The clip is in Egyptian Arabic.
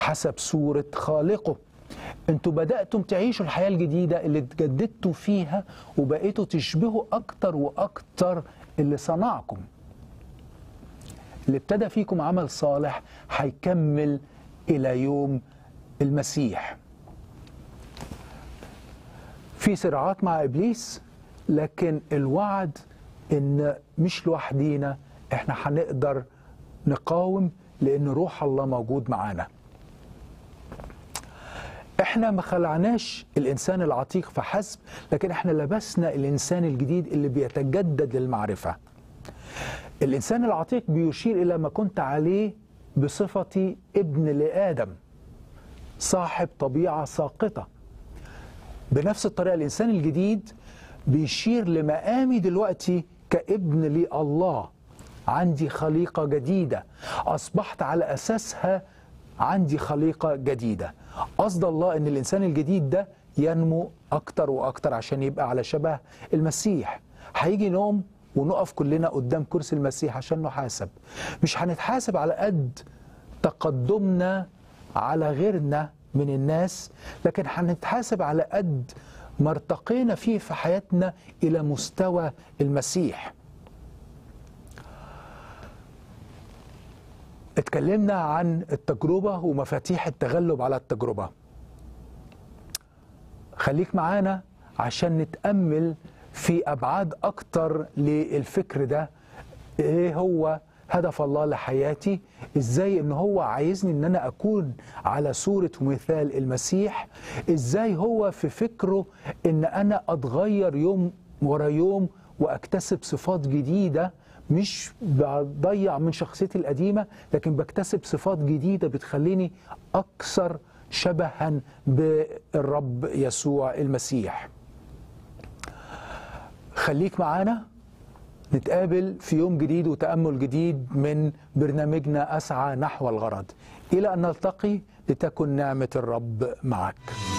حسب صورة خالقه انتوا بدأتم تعيشوا الحياة الجديدة اللي اتجددتوا فيها وبقيتوا تشبهوا أكتر وأكتر اللي صنعكم اللي ابتدى فيكم عمل صالح هيكمل إلى يوم المسيح في صراعات مع إبليس لكن الوعد إن مش لوحدينا إحنا هنقدر نقاوم لأن روح الله موجود معانا احنا ما خلعناش الانسان العتيق فحسب لكن احنا لبسنا الانسان الجديد اللي بيتجدد للمعرفه الانسان العتيق بيشير الى ما كنت عليه بصفتي ابن لادم صاحب طبيعه ساقطه بنفس الطريقه الانسان الجديد بيشير لمقامي دلوقتي كابن لله عندي خليقه جديده اصبحت على اساسها عندي خليقه جديده قصد الله ان الانسان الجديد ده ينمو اكتر واكتر عشان يبقى على شبه المسيح هيجي يوم ونقف كلنا قدام كرسي المسيح عشان نحاسب مش هنتحاسب على قد تقدمنا على غيرنا من الناس لكن هنتحاسب على قد ما ارتقينا فيه في حياتنا الى مستوى المسيح اتكلمنا عن التجربة ومفاتيح التغلب على التجربة خليك معانا عشان نتأمل في أبعاد أكتر للفكر ده إيه هو هدف الله لحياتي ازاي ان هو عايزني ان انا اكون على صورة ومثال المسيح ازاي هو في فكره ان انا اتغير يوم ورا يوم واكتسب صفات جديده مش بضيع من شخصيتي القديمة لكن بكتسب صفات جديدة بتخليني أكثر شبها بالرب يسوع المسيح خليك معانا نتقابل في يوم جديد وتأمل جديد من برنامجنا أسعى نحو الغرض إلى أن نلتقي لتكن نعمة الرب معك